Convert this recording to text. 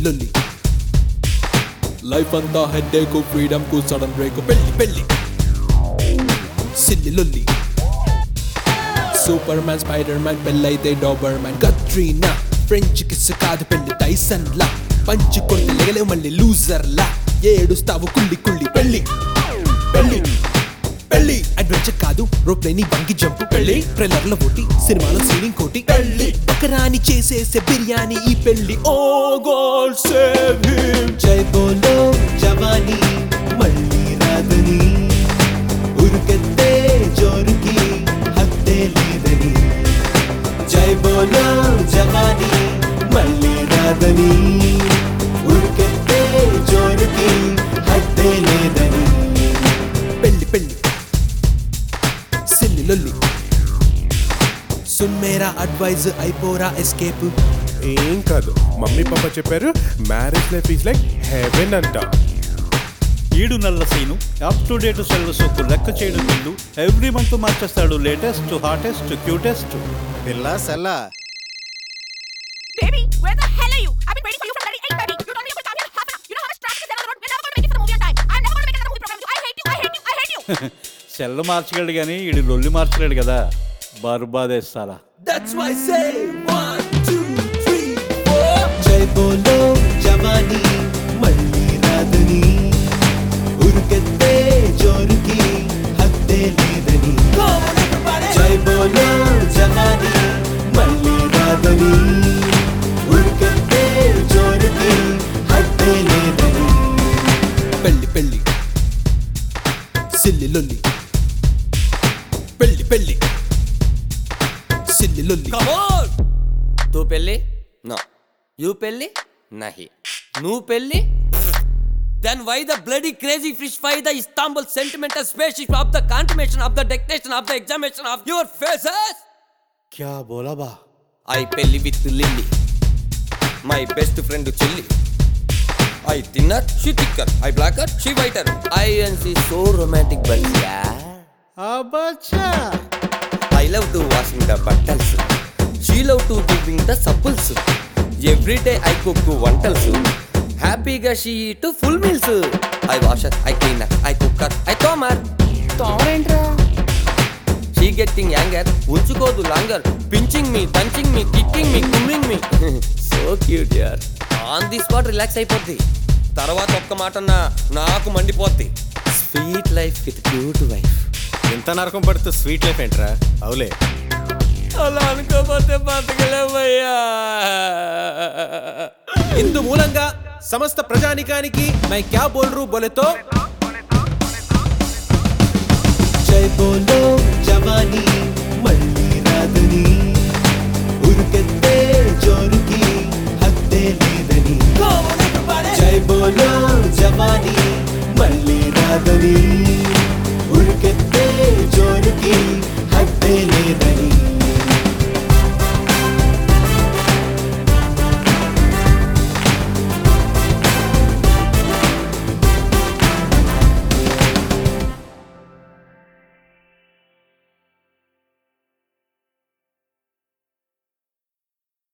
లొల్లి లైఫ్ అంతా హెడ్ఏకు ఫ్రీడమ్ కు సడన్ బ్రేక్ పెళ్లి పెళ్లి సిల్లి లొల్లి సూపర్ మ్యాన్ స్పైడర్ మ్యాన్ పెళ్ళైతే doberman Katrina French kiss కాదు పెళ్లి టైసన్ లా పంచి కొడితే లెగలే మళ్ళీ లూజర్ లా ఏడుస్తావు కుళ్ళి కుళ్ళి పెళ్లి పెళ్లి పెళ్లి అడ్వెంచర్ కాదు రోప్లేని బంగి జంప్ పెళ్లి ట్రైలర్ లో ఒకటి సినిమాలో సీనింగ్ కోటి పెళ్లి బకరాని చేసేసే బిర్యానీ ఈ పెళ్లి ఓ గోల్ సేవ్ హిమ్ జై బోలో జవానీ మళ్ళీ రాదని ఉరుకెత్తే జోరుకి హద్దే లేదని జై బోలో జవానీ మళ్ళీ రాదని ఉరుకెత్తే జోరుకి హద్దే లేదని పెళ్లి పెళ్లి సిల్లి లొల్లి సున్మేరా అడ్వైజ్ అయిపోరా ఎస్కేప్ ఏం కాదు మమ్మీ పాప చెప్పారు marriage life is like heaven అంట ఈడు నల్ల Seenu up to date cell సొక్కు లెక్క చేయడం వీళ్ళు ఎవ్రీ మంత్ మార్చేస్తాడు లేటెస్ట్ హాటెస్ట్ క్యూటెస్ట్ పిల్ల సెల్ల Baby, where the hell are you? I've been waiting for you from bloody eight, baby. You told me you would come here in half an hour. You know how much traffic is there on the road? We're never going to make it for the movie on time. I'm never going to make another movie program with you. I hate you. I hate you. I hate you. Cell మార్చగలడు కానీ ఈడు లొల్లి మార్చలేడు కదా బర్బాదేస్తాలా that's why say 1 2 3 4 జై బోలో జవానీ మళ్ళీ రాదని ఉరుకెత్తే జోరుకి హద్దే లేదని జై బోలో జవానీ మళ్ళీ రాదని ఉరుకెత్తే జోరుకి హద్దే లేదని పెళ్లి పెళ్లి సిల్లి లొల్లి పెళ్లి పెళ్లి సిల్లి లొల్లి Come on! तू पेल्ली No. You पेल्ली नहीं. Nu पेल्ली Then why the bloody crazy fish fry the Istanbul sentimental spaceship of the confirmation of the declaration of the examination of your faces? క్యా బోలా బా I పెళ్లి with Lily. My best friend Chilli. I thinner, she thicker. I blacker, she whiter. I and she so romantic but yeah. అబ్బచ్చా I love to washing the buttons. She love to giving the supples. Every day I cook వంటల్స్ హ్యాపీగా she eat full meals I wash I clean I cook I తోమర్ she getting anger ఉంచుకోదు longer pinching me దంచింగ్ me kicking me కుమ్మింగ్ me so cute యార్ on the spot relax అయిపోద్ది తర్వాత ఒక్క మాట అన్నా నాకు మండిపోద్ది sweet life with cute wife ఇంత నరకం పడుతూ స్వీట్ లైఫ్ ఏంట్రా అవులే అలా అనుకోపోతే బతకలేమయ్యా ఇందు మూలంగా సమస్త ప్రజానికానికి మై క్యా బోల్రు బోలెతో జై బోలో జవానీ మళ్ళీ రాదని ఉరుకెత్తే జోరుకి హద్దే లేదని జై బోలో జవానీ మళ్ళీ రాదని ఉరుకెత్తే జోరుకి